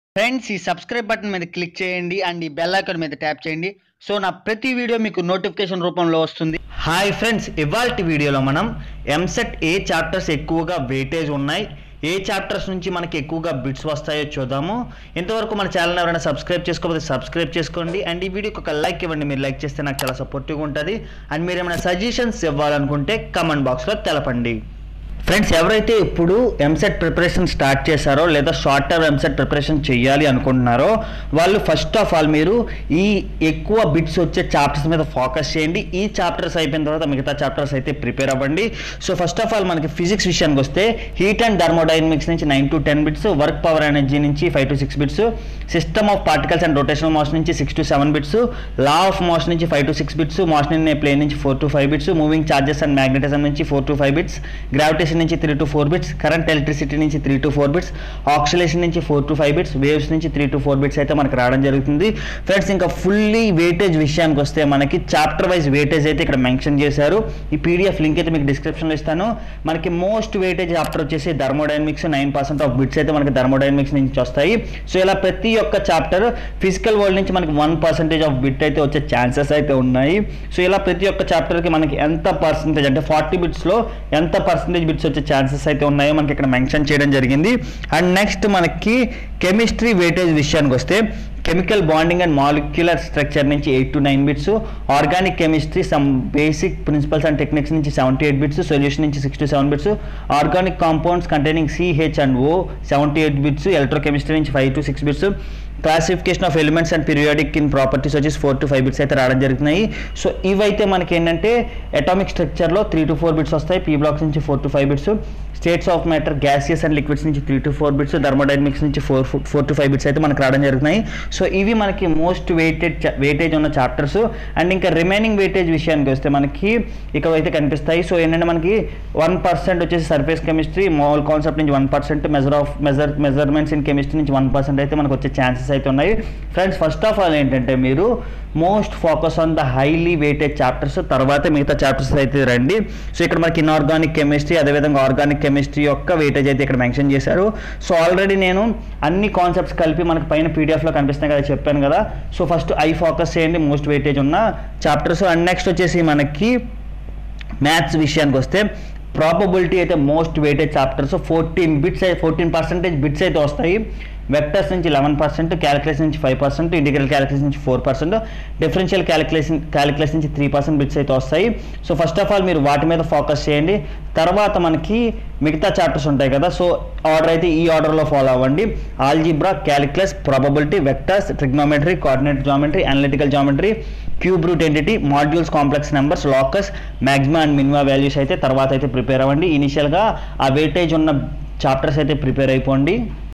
friends ఈ subscribe button మీద click చేయండి అండ్ ఈ బెల్ ఐకాన్ మీద ట్యాప్ చేయండి సో నా ప్రతి వీడియో మీకు నోటిఫికేషన్ రూపంలో వస్తుంది హాయ్ ఫ్రెండ్స్ ఇవాళ వీడియోలో మనం ఎంసెట్ ఏ చాప్టర్స్ ఎక్కువగా వెయిటేజ్ ఉన్నాయి ఏ చాప్టర్స్ నుంచి మనకి ఎక్కువగా బిట్స్ వస్తాయో చూద్దాము ఇంతవరకు మన ఛానల్ ఎవరైనా సబ్స్క్రైబ్ చేసుకోకపోతే సబ్స్క్రైబ్ చేసుకోండి అండ్ ఈ వీడియోకి ఒక లైక్ ఇవ్వండి మీరు లైక్ చేస్తే నాకు చాలా సపోర్టివ్గా ఉంటుంది అండ్ మీరు ఏమైనా సజెషన్స్ ఇవ్వాలనుకుంటే కమెంట్ బాక్స్లో తెలపండి ఫ్రెండ్స్ ఎవరైతే ఇప్పుడు ఎంసెట్ ప్రిపరేషన్ స్టార్ట్ చేశారో లేదా షార్ట్ టర్మ్ ఎంసెట్ ప్రిపరేషన్ చేయాలి అనుకుంటున్నారో వాళ్ళు ఫస్ట్ ఆఫ్ ఆల్ మీరు ఈ ఎక్కువ బిట్స్ వచ్చే చాప్టర్స్ మీద ఫోకస్ చేయండి ఈ చాప్టర్స్ అయిపోయిన తర్వాత మిగతా చాప్టర్స్ అయితే ప్రిపేర్ అవ్వండి సో ఫస్ట్ ఆఫ్ ఆల్ మనకి ఫిజిక్స్ విషయానికి వస్తే హీట్ అండ్ థర్మోడైనమిక్స్ నుంచి nine to ten bits work power energy నుంచి five to six bits system of particles and rotational motion నుంచి six to seven bits law of motion నుంచి five to six bits motion in a plane నుంచి four to five bits moving charges and magnetism నుంచి four to five bits gravitation నుంచి three to four bits current electricity నుంచి three to four bits oscillation నుంచి four to five bits waves నుంచి three to four bits అయితే మనకి రావడం జరుగుతుంది friends ఇంకా ఫుల్లీ వెయిటేజ్ విషయానికి వస్తే మనకి చాప్టర్ వైజ్ వెయిటేజ్ అయితే ఇక్కడ మెన్షన్ చేశారు ఈ పీడిఎఫ్ లింక్ అయితే మీకు డిస్క్రిప్షన్లో ఇస్తాను మనకి మోస్ట్ వెయిటేజ్ చాప్టర్ వచ్చేసి thermodynamics nine percent of bits అయితే మనకి థర్మోడైనమిక్స్ నుంచి వస్తాయి సో ఇలా ప్రతి ఒక్క చాప్టర్ ఫిజికల్ వరల్డ్ నుంచి మనకి వన్ పర్సెంటేజ్ ఆఫ్ బిట్ అయితే వచ్చే ఛాన్సెస్ అయితే ఉన్నాయి సో ఇలా ప్రతి ఒక్క చాప్టర్కి మనకి ఎంత పర్సెంటేజ్ అంటే ఫార్టీ బిట్స్లో ఎంత పర్సెంటేజ్ బిట్స్ వచ్చే ఛాన్సెస్ అయితే ఉన్నాయో మనకి ఇక్కడ మెన్షన్ చేయడం జరిగింది అండ్ నెక్స్ట్ మనకి కెమిస్ట్రీ వెయిటేజ్ విషయానికి వస్తే chemical bonding and molecular structure నుంచి eight to nine bits organic chemistry some basic principles and techniques నుంచి సెవెంటీ ఎయిట్ బిట్స్ సొల్యూషన్ నుంచి six to seven bits organic compounds containing C H and O seventy eight bits electrochemistry నుంచి five to six bits classification of elements and periodic in properties వచ్చేసి four to five bits అయితే రావడం జరుగుతున్నాయి so ఇవైతే మనకి ఏంటంటే atomic స్ట్రక్చర్లో three to four bits వస్తాయి పీ బ్లాక్స్ నుంచి four to five bits states of matter gaseous and liquids నుంచి three to four bits thermodynamics నుంచి four four to five bits అయితే మనకు రావడం జరుగుతున్నాయి సో ఇవి మనకి మోస్ట్ వెయిటెడ్ వెయిటేజ్ ఉన్న చాప్టర్స్ అండ్ ఇంకా రిమైనింగ్ వెయిటేజ్ విషయానికి వస్తే మనకి ఇక్కడ అయితే కనిపిస్తాయి సో ఏంటంటే మనకి వన్ పర్సెంట్ వచ్చేసి సర్ఫేస్ కెమిస్ట్రీ మోల్ కాన్సెప్ట్ నుంచి one percent measure of measure measurements in chemistry నుంచి వన్ పర్సెంట్ అయితే మనకు వచ్చే ఛాన్సెస్ అయితే ఉన్నాయి ఫ్రెండ్స్ ఫస్ట్ ఆఫ్ ఆల్ ఏంటంటే మీరు most focus on the highly weighted chapters తర్వాత మిగతా చాప్టర్స్ అయితే రండి సో ఇక్కడ మనకి ఇన్ఆర్గానిక్ కెమిస్ట్రీ అదేవిధంగా ఆర్గానిక్ కెమిస్ట్రీ యొక్క వెయిటేజ్ అయితే ఇక్కడ మెన్షన్ చేశారు సో ఆల్రెడీ నేను అన్ని కాన్సెప్ట్స్ కలిపి మనకి పైన పీడిఎఫ్లో కనిపిస్తున్నాయి కదా చెప్పాను కదా సో ఫస్ట్ ఐ ఫోకస్ చేయండి మోస్ట్ వెయిటేజ్ ఉన్న చాప్టర్స్ అండ్ నెక్స్ట్ వచ్చేసి మనకి మ్యాథ్స్ విషయానికి వస్తే ప్రాబబిలిటీ అయితే most weighted chapters fourteen bits fourteen percentage bits అయితే వస్తాయి వెక్టర్స్ నుంచి లెవెన్ పర్సెంట్ క్యాలిక్యులేషన్ నుంచి ఫైవ్ పర్సెంట్ ఇంటిగ్రల్ క్యాలిక్యులేషన్ నుంచి four percent differential calculation calculation నుంచి త్రీ పర్సెంట్ బిట్స్ అయితే వస్తాయి సో ఫస్ట్ ఆఫ్ ఆల్ మీరు వాటి మీద ఫోకస్ చేయండి తర్వాత మనకి మిగతా చాప్టర్స్ ఉంటాయి కదా సో ఆర్డర్ అయితే ఈ ఆర్డర్లో ఫాలో అవ్వండి algebra calculus probability vectors trigonometry coordinate geometry analytical geometry cube root entity modules complex numbers locus maxima and minima values అయితే తర్వాత అయితే ప్రిపేర్ అవ్వండి ఇనిషియల్గా ఆ వెయిటేజ్ ఉన్న చాప్టర్స్ అయితే ప్రిపేర్ అయిపోండి